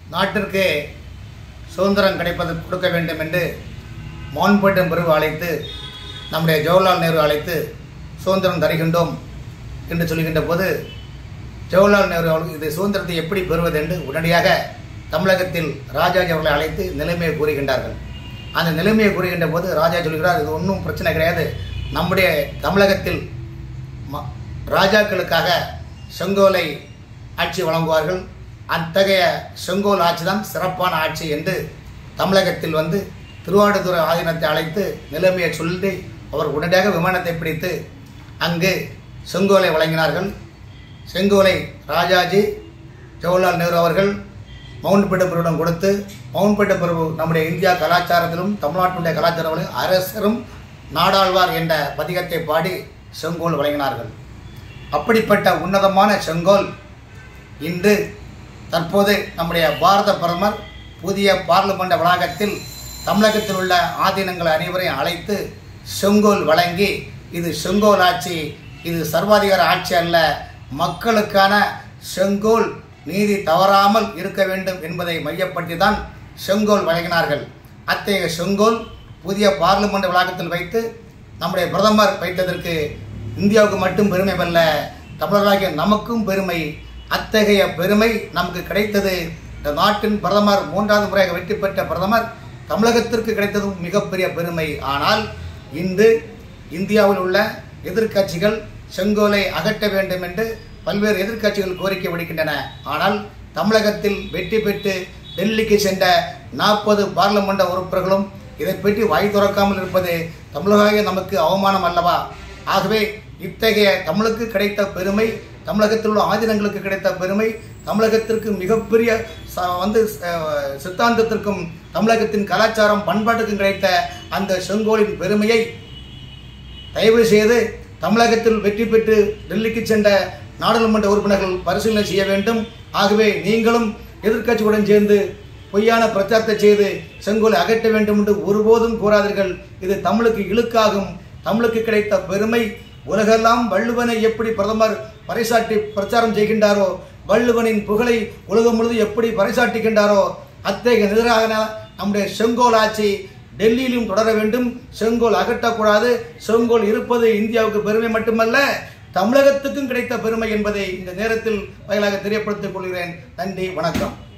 நாட்டிற்கு சுதந்திரம் கிடைப்பதற்கு கொடுக்க வேண்டும் என்று மவுண்ட்பேட்டன் பிரிவு அழைத்து நம்முடைய ஜவஹர்லால் நேரு அழைத்து சுதந்திரம் தருகின்றோம் என்று சொல்கின்ற போது ஜவஹர்லால் நேரு அவர்கள் இது சுதந்திரத்தை எப்படி பெறுவது என்று உடனடியாக தமிழகத்தில் ராஜாஜி அவர்களை அழைத்து நிலைமையை கூறுகின்றார்கள் அந்த நிலைமையை கூறுகின்ற போது ராஜா சொல்கிறார் இது ஒன்றும் பிரச்சனை கிடையாது நம்முடைய தமிழகத்தில் ம- ராஜாக்களுக்காக செங்கோலை ஆட்சி வழங்குவார்கள் அத்தகைய செங்கோல் ஆட்சி தான் சிறப்பான ஆட்சி என்று தமிழகத்தில் வந்து திருவாடுதுறை ஆதீனத்தை அழைத்து நிலைமையை சொல்லி அவர் உடனடியாக விமானத்தை பிடித்து அங்கு செங்கோலை வழங்கினார்கள் செங்கோலை ராஜாஜி ஜவஹர்லால் நேரு அவர்கள் மவுண்ட் பேட்ட பிரபுவிடம் கொடுத்து மவுண்ட் பேட்ட பிரபு நம்முடைய இந்தியா கலாச்சாரத்திலும் தமிழ்நாட்டினுடைய கலாச்சாரத்திலும் அரசரும் நாடாழ்வார் என்ற பதிகத்தை பாடி செங்கோல் வழங்கினார்கள் அப்படிப்பட்ட உன்னதமான செங்கோல் இன்று தற்போது நம்முடைய பாரத பிரதமர் புதிய பார்லிமெண்ட் வளாகத்தில் தமிழகத்தில் உள்ள ஆதீனங்கள் அனைவரையும் அழைத்து செங்கோல் வழங்கி இது செங்கோல் ஆட்சி இது சர்வாதிகார ஆட்சி அல்ல மக்களுக்கான செங்கோல் நீதி தவறாமல் இருக்க வேண்டும் என்பதை மையப்படுத்தி தான் செங்கோல் வழங்கினார்கள் அத்தகைய செங்கோல் புதிய பார்லிமெண்ட் வளாகத்தில் வைத்து நம்முடைய பிரதமர் வைத்ததற்கு இந்தியாவுக்கு மட்டும் பெருமை அல்ல தமிழர்களாகிய நமக்கும் பெருமை அத்தகைய பெருமை நமக்கு கிடைத்தது இந்த நாட்டின் பிரதமர் மூன்றாவது முறையாக வெற்றி பெற்ற பிரதமர் தமிழகத்திற்கு கிடைத்ததும் மிகப்பெரிய பெருமை ஆனால் இன்று இந்தியாவில் உள்ள எதிர்க்கட்சிகள் செங்கோலை அகற்ற வேண்டும் என்று பல்வேறு எதிர்க்கட்சிகள் கோரிக்கை விடுக்கின்றன ஆனால் தமிழகத்தில் வெற்றி பெற்று டெல்லிக்கு சென்ற நாற்பது பார்லமெண்ட் உறுப்பினர்களும் இதை பற்றி வாய் திறக்காமல் இருப்பது தமிழகாக நமக்கு அவமானம் அல்லவா ஆகவே இத்தகைய தமிழுக்கு கிடைத்த பெருமை தமிழகத்தில் உள்ள ஆதீனங்களுக்கு கிடைத்த பெருமை தமிழகத்திற்கு மிகப்பெரிய ச- வந்து அஹ், சித்தாந்தத்திற்கும் தமிழகத்தின் கலாச்சாரம் பண்பாட்டுக்கும் கிடைத்த அந்த செங்கோலின் பெருமையை தயவு செய்து தமிழகத்தில் வெற்றி பெற்று டெல்லிக்கு சென்ற நாடாளுமன்ற உறுப்பினர்கள் பரிசீலனை செய்ய வேண்டும் ஆகவே நீங்களும் எதிர்க்கட்சியுடன் சேர்ந்து பொய்யான பிரச்சாரத்தை செய்து செங்கோலை அகற்ற வேண்டும் என்று ஒருபோதும் கூறாதீர்கள் இது தமிழுக்கு இழுக்காகும் தமிழுக்கு கிடைத்த பெருமை உலகெல்லாம் வள்ளுவனை எப்படி பிரதமர் பறைசாட்டி பிரச்சாரம் செய்கின்றாரோ வள்ளுவனின் புகழை உலகம் முழுவதும் எப்படி பறைசாட்டுகின்றாரோ அத்தகைய எதிராக நம்முடைய செங்கோல் ஆட்சி டெல்லியிலும் தொடர வேண்டும் செங்கோல் அகற்றக்கூடாது செங்கோல் இருப்பது இந்தியாவுக்கு பெருமை மட்டுமல்ல தமிழகத்துக்கும் கிடைத்த பெருமை என்பதை இந்த நேரத்தில் வாயிலாக தெரியப்படுத்திக் கொள்கிறேன் நன்றி வணக்கம்